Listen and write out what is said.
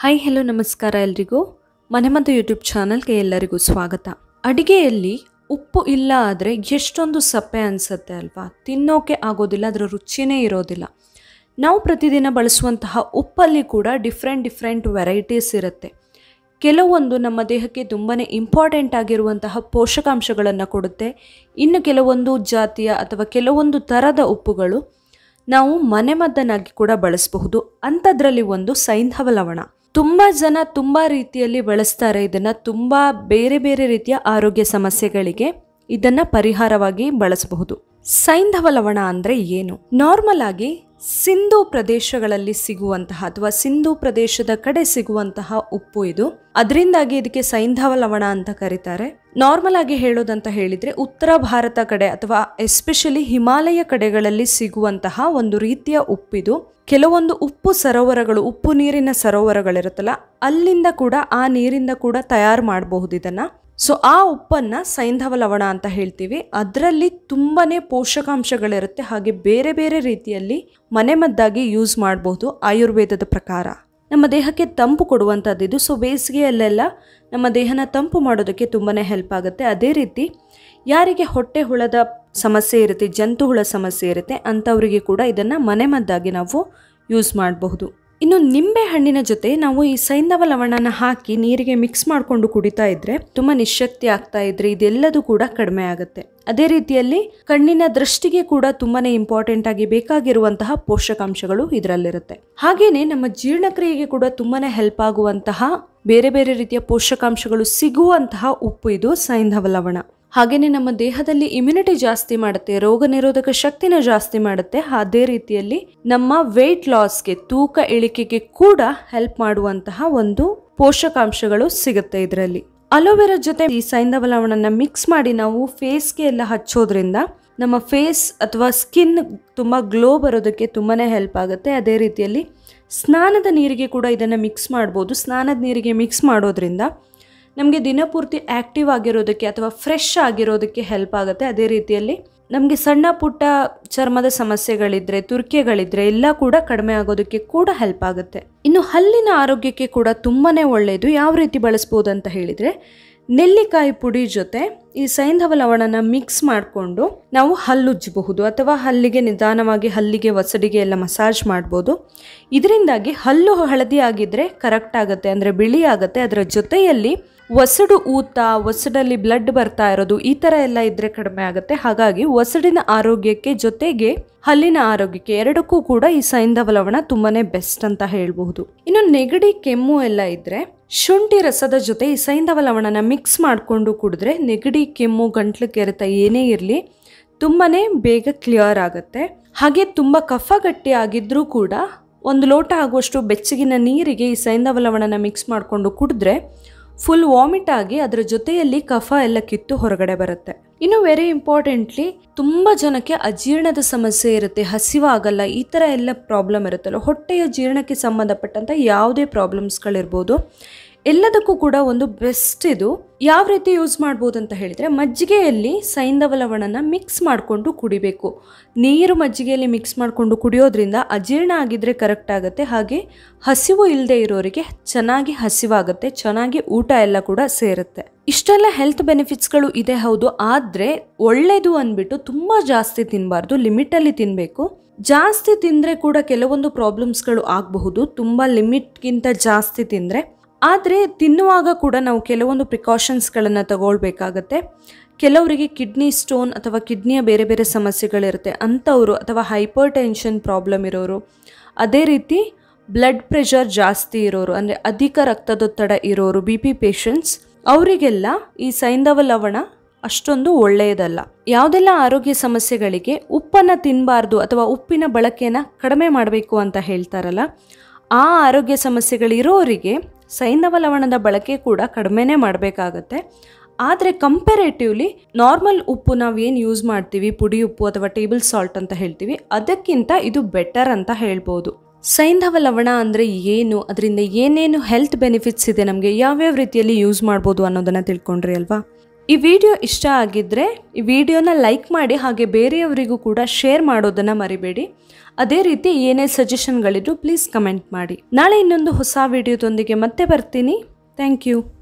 hi hello ನಮಸ್ಕಾರ ಎಲ್ರಿಗೂ ಮನೆಮದ್ದು ಯೂಟ್ಯೂಬ್ ಚಾನಲ್ಗೆ ಎಲ್ಲರಿಗೂ ಸ್ವಾಗತ ಅಡಿಗೆಯಲ್ಲಿ ಉಪ್ಪು ಇಲ್ಲ ಆದರೆ ಎಷ್ಟೊಂದು ಸಪ್ಪೆ ಅನಿಸುತ್ತೆ ಅಲ್ವಾ ತಿನ್ನೋಕೆ ಆಗೋದಿಲ್ಲ ಅದರ ರುಚಿನೇ ಇರೋದಿಲ್ಲ ನಾವು ಪ್ರತಿದಿನ ಬಳಸುವಂತಹ ಉಪ್ಪಲ್ಲಿ ಕೂಡ ಡಿಫ್ರೆಂಟ್ ಡಿಫ್ರೆಂಟ್ ವೆರೈಟೀಸ್ ಇರುತ್ತೆ ಕೆಲವೊಂದು ನಮ್ಮ ದೇಹಕ್ಕೆ ತುಂಬಾ ಇಂಪಾರ್ಟೆಂಟ್ ಆಗಿರುವಂತಹ ಪೋಷಕಾಂಶಗಳನ್ನು ಕೊಡುತ್ತೆ ಇನ್ನು ಕೆಲವೊಂದು ಜಾತಿಯ ಅಥವಾ ಕೆಲವೊಂದು ಥರದ ಉಪ್ಪುಗಳು ನಾವು ಮನೆಮದ್ದನ್ನಾಗಿ ಕೂಡ ಬಳಸಬಹುದು ಅಂಥದ್ರಲ್ಲಿ ಒಂದು ಸೈಂಧವ ಲವಣ ತುಂಬ ಜನ ತುಂಬ ರೀತಿಯಲ್ಲಿ ಬಳಸ್ತಾರೆ ಇದನ್ನು ತುಂಬ ಬೇರೆ ಬೇರೆ ರೀತಿಯ ಆರೋಗ್ಯ ಸಮಸ್ಯೆಗಳಿಗೆ ಇದನ್ನು ಪರಿಹಾರವಾಗಿ ಬಳಸಬಹುದು ಸೈಂಧವ ಲವಣ ಅಂದರೆ ಏನು ನಾರ್ಮಲ್ ಆಗಿ ಸಿಂಧು ಪ್ರದೇಶಗಳಲ್ಲಿ ಸಿಗುವಂತಹ ಅಥವಾ ಸಿಂಧು ಪ್ರದೇಶದ ಕಡೆ ಸಿಗುವಂತಹ ಉಪ್ಪು ಇದು ಅದರಿಂದಾಗಿ ಇದಕ್ಕೆ ಸೈಂಧವ ಲವಣ ಅಂತ ಕರೀತಾರೆ ನಾರ್ಮಲ್ ಆಗಿ ಹೇಳೋದಂತ ಹೇಳಿದ್ರೆ ಉತ್ತರ ಭಾರತ ಕಡೆ ಅಥವಾ ಎಸ್ಪೆಷಲಿ ಹಿಮಾಲಯ ಕಡೆಗಳಲ್ಲಿ ಸಿಗುವಂತಹ ಒಂದು ರೀತಿಯ ಉಪ್ಪಿದು ಕೆಲವೊಂದು ಉಪ್ಪು ಸರೋವರಗಳು ಉಪ್ಪು ನೀರಿನ ಸರೋವರಗಳಿರುತ್ತಲ್ಲ ಅಲ್ಲಿಂದ ಕೂಡ ಆ ನೀರಿಂದ ಕೂಡ ತಯಾರು ಮಾಡಬಹುದು ಇದನ್ನ ಸೊ ಆ ಉಪ್ಪನ್ನ ಸೈಂಧವ ಲವಣ ಅಂತ ಹೇಳ್ತೀವಿ ಅದರಲ್ಲಿ ತುಂಬಾನೇ ಪೋಷಕಾಂಶಗಳಿರುತ್ತೆ ಹಾಗೆ ಬೇರೆ ಬೇರೆ ರೀತಿಯಲ್ಲಿ ಮನೆಮದ್ದಾಗಿ ಯೂಸ್ ಮಾಡಬಹುದು ಆಯುರ್ವೇದದ ಪ್ರಕಾರ ನಮ್ಮ ದೇಹಕ್ಕೆ ತಂಪು ಕೊಡುವಂಥದ್ದು ಇದು ಸೊ ಬೇಸಿಗೆಯಲ್ಲೆಲ್ಲ ನಮ್ಮ ದೇಹನ ತಂಪು ಮಾಡೋದಕ್ಕೆ ತುಂಬಾ ಹೆಲ್ಪ್ ಆಗುತ್ತೆ ಅದೇ ರೀತಿ ಯಾರಿಗೆ ಹೊಟ್ಟೆ ಹುಳದ ಸಮಸ್ಯೆ ಇರುತ್ತೆ ಜಂತು ಹುಳ ಸಮಸ್ಯೆ ಇರುತ್ತೆ ಅಂಥವರಿಗೆ ಕೂಡ ಇದನ್ನು ಮನೆಮದ್ದಾಗಿ ನಾವು ಯೂಸ್ ಮಾಡಬಹುದು ಇನ್ನು ನಿಂಬೆ ಹಣ್ಣಿನ ಜೊತೆ ನಾವು ಈ ಸೈಂಧವ ಲವಣನ ಹಾಕಿ ನೀರಿಗೆ ಮಿಕ್ಸ್ ಮಾಡಿಕೊಂಡು ಕುಡಿತಾ ಇದ್ರೆ ತುಂಬಾ ನಿಶಕ್ತಿ ಆಗ್ತಾ ಇದ್ರೆ ಇದೆಲ್ಲದೂ ಕೂಡ ಕಡಿಮೆ ಆಗುತ್ತೆ ಅದೇ ರೀತಿಯಲ್ಲಿ ಕಣ್ಣಿನ ದೃಷ್ಟಿಗೆ ಕೂಡ ತುಂಬಾನೇ ಇಂಪಾರ್ಟೆಂಟ್ ಆಗಿ ಬೇಕಾಗಿರುವಂತಹ ಪೋಷಕಾಂಶಗಳು ಇದರಲ್ಲಿರುತ್ತೆ ಹಾಗೇನೆ ನಮ್ಮ ಜೀರ್ಣಕ್ರಿಯೆಗೆ ಕೂಡ ತುಂಬಾನೇ ಹೆಲ್ಪ್ ಆಗುವಂತಹ ಬೇರೆ ಬೇರೆ ರೀತಿಯ ಪೋಷಕಾಂಶಗಳು ಸಿಗುವಂತಹ ಉಪ್ಪು ಇದು ಸೈಂಧವ ಲವಣ ಹಾಗೆಯೇ ನಮ್ಮ ದೇಹದಲ್ಲಿ ಇಮ್ಯುನಿಟಿ ಜಾಸ್ತಿ ಮಾಡುತ್ತೆ ರೋಗ ನಿರೋಧಕ ಶಕ್ತಿನ ಜಾಸ್ತಿ ಮಾಡುತ್ತೆ ಅದೇ ರೀತಿಯಲ್ಲಿ ನಮ್ಮ ವೆಯ್ಟ್ ಲಾಸ್ಗೆ ತೂಕ ಇಳಿಕೆಗೆ ಕೂಡ ಹೆಲ್ಪ್ ಮಾಡುವಂತಹ ಒಂದು ಪೋಷಕಾಂಶಗಳು ಸಿಗುತ್ತೆ ಇದರಲ್ಲಿ ಅಲೋವೆರಾ ಜೊತೆ ಈ ಸೈಂಧವ ಲವಣನ ಮಿಕ್ಸ್ ಮಾಡಿ ನಾವು ಫೇಸ್ಗೆ ಎಲ್ಲ ಹಚ್ಚೋದ್ರಿಂದ ನಮ್ಮ ಫೇಸ್ ಅಥವಾ ಸ್ಕಿನ್ ತುಂಬ ಗ್ಲೋ ಬರೋದಕ್ಕೆ ತುಂಬಾ ಹೆಲ್ಪ್ ಆಗುತ್ತೆ ಅದೇ ರೀತಿಯಲ್ಲಿ ಸ್ನಾನದ ನೀರಿಗೆ ಕೂಡ ಇದನ್ನು ಮಿಕ್ಸ್ ಮಾಡ್ಬೋದು ಸ್ನಾನದ ನೀರಿಗೆ ಮಿಕ್ಸ್ ಮಾಡೋದ್ರಿಂದ ನಮಗೆ ದಿನಪೂರ್ತಿ ಆ್ಯಕ್ಟಿವ್ ಆಗಿರೋದಕ್ಕೆ ಅಥವಾ ಫ್ರೆಶ್ ಆಗಿರೋದಕ್ಕೆ ಹೆಲ್ಪ್ ಆಗುತ್ತೆ ಅದೇ ರೀತಿಯಲ್ಲಿ ನಮಗೆ ಸಣ್ಣ ಪುಟ್ಟ ಚರ್ಮದ ಸಮಸ್ಯೆಗಳಿದ್ರೆ ತುರ್ಕೆಗಳಿದ್ರೆ ಎಲ್ಲ ಕೂಡ ಕಡಿಮೆ ಆಗೋದಕ್ಕೆ ಕೂಡ ಹೆಲ್ಪ್ ಆಗುತ್ತೆ ಇನ್ನು ಹಲ್ಲಿನ ಆರೋಗ್ಯಕ್ಕೆ ಕೂಡ ತುಂಬಾ ಒಳ್ಳೆಯದು ಯಾವ ರೀತಿ ಬಳಸ್ಬೋದು ಅಂತ ಹೇಳಿದರೆ ನೆಲ್ಲಿಕಾಯಿ ಪುಡಿ ಜೊತೆ ಈ ಸೈಂಧವ ಲವಣನ ಮಿಕ್ಸ್ ಮಾಡಿಕೊಂಡು ನಾವು ಹಲ್ಲುಜ್ಜಬಹುದು ಅಥವಾ ಹಲ್ಲಿಗೆ ನಿಧಾನವಾಗಿ ಹಲ್ಲಿಗೆ ಒಸಡಿಗೆ ಎಲ್ಲ ಮಸಾಜ್ ಮಾಡ್ಬೋದು ಇದರಿಂದಾಗಿ ಹಲ್ಲು ಹಳದಿ ಆಗಿದ್ರೆ ಕರೆಕ್ಟ್ ಆಗುತ್ತೆ ಅಂದರೆ ಬಿಳಿ ಆಗುತ್ತೆ ಅದರ ಜೊತೆಯಲ್ಲಿ ಒಸಡು ಊತ ಒಸಡಲ್ಲಿ ಬ್ಲಡ್ ಬರ್ತಾ ಇರೋದು ಈ ಥರ ಎಲ್ಲ ಇದ್ರೆ ಕಡಿಮೆ ಆಗುತ್ತೆ ಹಾಗಾಗಿ ಒಸಡಿನ ಆರೋಗ್ಯಕ್ಕೆ ಜೊತೆಗೆ ಹಲ್ಲಿನ ಆರೋಗ್ಯಕ್ಕೆ ಎರಡಕ್ಕೂ ಕೂಡ ಈ ಸೈಂಧವ ಲವಣ ತುಂಬಾನೇ ಬೆಸ್ಟ್ ಅಂತ ಹೇಳ್ಬಹುದು ಇನ್ನು ನೆಗಡಿ ಕೆಮ್ಮು ಎಲ್ಲ ಇದ್ರೆ ಶುಂಠಿ ರಸದ ಜೊತೆ ಈ ಸೈಂಧವ ಲವಣನ ಮಿಕ್ಸ್ ಮಾಡಿಕೊಂಡು ಕುಡಿದ್ರೆ ನೆಗಡಿ ಕೆಮ್ಮು ಗಂಟ್ಲು ಕೆರೆತ ಏನೇ ಇರಲಿ ತುಂಬಾನೇ ಬೇಗ ಕ್ಲಿಯರ್ ಆಗುತ್ತೆ ಹಾಗೆ ತುಂಬ ಕಫ ಗಟ್ಟಿ ಆಗಿದ್ರೂ ಕೂಡ ಒಂದು ಲೋಟ ಆಗುವಷ್ಟು ಬೆಚ್ಚಗಿನ ನೀರಿಗೆ ಈ ಸೈಂಧವ ಲವಣನ ಮಿಕ್ಸ್ ಮಾಡಿಕೊಂಡು ಕುಡಿದ್ರೆ ಫುಲ್ ವಾಮಿಟ್ ಆಗಿ ಅದರ ಜೊತೆಯಲ್ಲಿ ಕಫ ಎಲ್ಲ ಕಿತ್ತು ಹೊರಗಡೆ ಬರುತ್ತೆ ಇನ್ನು ವೆರಿ ಇಂಪಾರ್ಟೆಂಟ್ಲಿ ತುಂಬ ಜನಕ್ಕೆ ಅಜೀರ್ಣದ ಸಮಸ್ಯೆ ಇರುತ್ತೆ ಹಸಿವಾಗಲ್ಲ ಈ ಥರ ಎಲ್ಲ ಪ್ರಾಬ್ಲಮ್ ಇರುತ್ತಲ್ಲ ಹೊಟ್ಟೆಯ ಜೀರ್ಣಕ್ಕೆ ಸಂಬಂಧಪಟ್ಟಂಥ ಯಾವುದೇ ಪ್ರಾಬ್ಲಮ್ಸ್ಗಳಿರ್ಬೋದು ಎಲ್ಲದಕ್ಕೂ ಕೂಡ ಒಂದು ಬೆಸ್ಟ್ ಇದು ಯಾವ ರೀತಿ ಯೂಸ್ ಮಾಡ್ಬೋದು ಅಂತ ಹೇಳಿದರೆ ಮಜ್ಜಿಗೆಯಲ್ಲಿ ಸೈಂಧವ ಲವಣನ ಮಿಕ್ಸ್ ಮಾಡಿಕೊಂಡು ಕುಡಿಬೇಕು ನೀರು ಮಜ್ಜಿಗೆಯಲ್ಲಿ ಮಿಕ್ಸ್ ಮಾಡಿಕೊಂಡು ಕುಡಿಯೋದ್ರಿಂದ ಅಜೀರ್ಣ ಆಗಿದ್ರೆ ಕರೆಕ್ಟ್ ಆಗುತ್ತೆ ಹಾಗೆ ಹಸಿವು ಇಲ್ಲದೆ ಇರೋರಿಗೆ ಚೆನ್ನಾಗಿ ಹಸಿವಾಗುತ್ತೆ ಚೆನ್ನಾಗಿ ಊಟ ಎಲ್ಲ ಕೂಡ ಸೇರುತ್ತೆ ಇಷ್ಟೆಲ್ಲ ಹೆಲ್ತ್ ಬೆನಿಫಿಟ್ಸ್ಗಳು ಇದೆ ಹೌದು ಆದರೆ ಒಳ್ಳೆಯದು ಅಂದ್ಬಿಟ್ಟು ತುಂಬ ಜಾಸ್ತಿ ತಿನ್ನಬಾರ್ದು ಲಿಮಿಟಲ್ಲಿ ತಿನ್ನಬೇಕು ಜಾಸ್ತಿ ತಿಂದರೆ ಕೂಡ ಕೆಲವೊಂದು ಪ್ರಾಬ್ಲಮ್ಸ್ಗಳು ಆಗಬಹುದು ತುಂಬ ಲಿಮಿಟ್ಗಿಂತ ಜಾಸ್ತಿ ತಿಂದರೆ ಆದರೆ ತಿನ್ನುವಾಗ ಕೂಡ ನಾವು ಕೆಲವೊಂದು ಪ್ರಿಕಾಷನ್ಸ್ಗಳನ್ನು ತಗೊಳ್ಬೇಕಾಗತ್ತೆ ಕೆಲವರಿಗೆ ಕಿಡ್ನಿ ಸ್ಟೋನ್ ಅಥವಾ ಕಿಡ್ನಿಯ ಬೇರೆ ಬೇರೆ ಸಮಸ್ಯೆಗಳಿರುತ್ತೆ ಅಂಥವರು ಅಥವಾ ಹೈಪರ್ ಟೆನ್ಷನ್ ಪ್ರಾಬ್ಲಮ್ ಇರೋರು ಅದೇ ರೀತಿ ಬ್ಲಡ್ ಪ್ರೆಷರ್ ಜಾಸ್ತಿ ಇರೋರು ಅಂದರೆ ಅಧಿಕ ರಕ್ತದೊತ್ತಡ ಇರೋರು ಬಿ ಪಿ ಪೇಷಂಟ್ಸ್ ಅವರಿಗೆಲ್ಲ ಈ ಸೈಂಧವ ಲವಣ ಅಷ್ಟೊಂದು ಒಳ್ಳೆಯದಲ್ಲ ಯಾವುದೆಲ್ಲ ಆರೋಗ್ಯ ಸಮಸ್ಯೆಗಳಿಗೆ ಉಪ್ಪನ್ನು ತಿನ್ನಬಾರ್ದು ಅಥವಾ ಉಪ್ಪಿನ ಬಳಕೆನ ಕಡಿಮೆ ಮಾಡಬೇಕು ಅಂತ ಹೇಳ್ತಾರಲ್ಲ ಆ ಆರೋಗ್ಯ ಸಮಸ್ಯೆಗಳಿರೋರಿಗೆ ಸೈಂಧವ ಲವಣದ ಬಳಕೆ ಕೂಡ ಕಡಿಮೆನೇ ಮಾಡಬೇಕಾಗತ್ತೆ ಆದರೆ ಕಂಪೇರೇಟಿವ್ಲಿ ನಾರ್ಮಲ್ ಉಪ್ಪು ನಾವು ಏನು ಯೂಸ್ ಮಾಡ್ತೀವಿ ಪುಡಿ ಉಪ್ಪು ಅಥವಾ ಟೇಬಲ್ ಸಾಲ್ಟ್ ಅಂತ ಹೇಳ್ತೀವಿ ಅದಕ್ಕಿಂತ ಇದು ಬೆಟರ್ ಅಂತ ಹೇಳ್ಬೋದು ಸೈಂಧವ ಲವಣ ಅಂದರೆ ಏನು ಅದರಿಂದ ಏನೇನು ಹೆಲ್ತ್ ಬೆನಿಫಿಟ್ಸ್ ಇದೆ ನಮಗೆ ಯಾವ್ಯಾವ ರೀತಿಯಲ್ಲಿ ಯೂಸ್ ಮಾಡ್ಬೋದು ಅನ್ನೋದನ್ನು ತಿಳ್ಕೊಂಡ್ರಿ ಅಲ್ವಾ ಈ ವಿಡಿಯೋ ಇಷ್ಟ ಆಗಿದ್ದರೆ ಈ ವಿಡಿಯೋನ ಲೈಕ್ ಮಾಡಿ ಹಾಗೆ ಬೇರೆಯವರಿಗೂ ಕೂಡ ಶೇರ್ ಮಾಡೋದನ್ನು ಮರಿಬೇಡಿ ಅದೇ ರೀತಿ ಏನೇ ಸಜೆಷನ್ಗಳಿದ್ರು ಪ್ಲೀಸ್ ಕಮೆಂಟ್ ಮಾಡಿ ನಾಳೆ ಇನ್ನೊಂದು ಹೊಸ ವಿಡಿಯೋದೊಂದಿಗೆ ಮತ್ತೆ ಬರ್ತೀನಿ ಥ್ಯಾಂಕ್ ಯು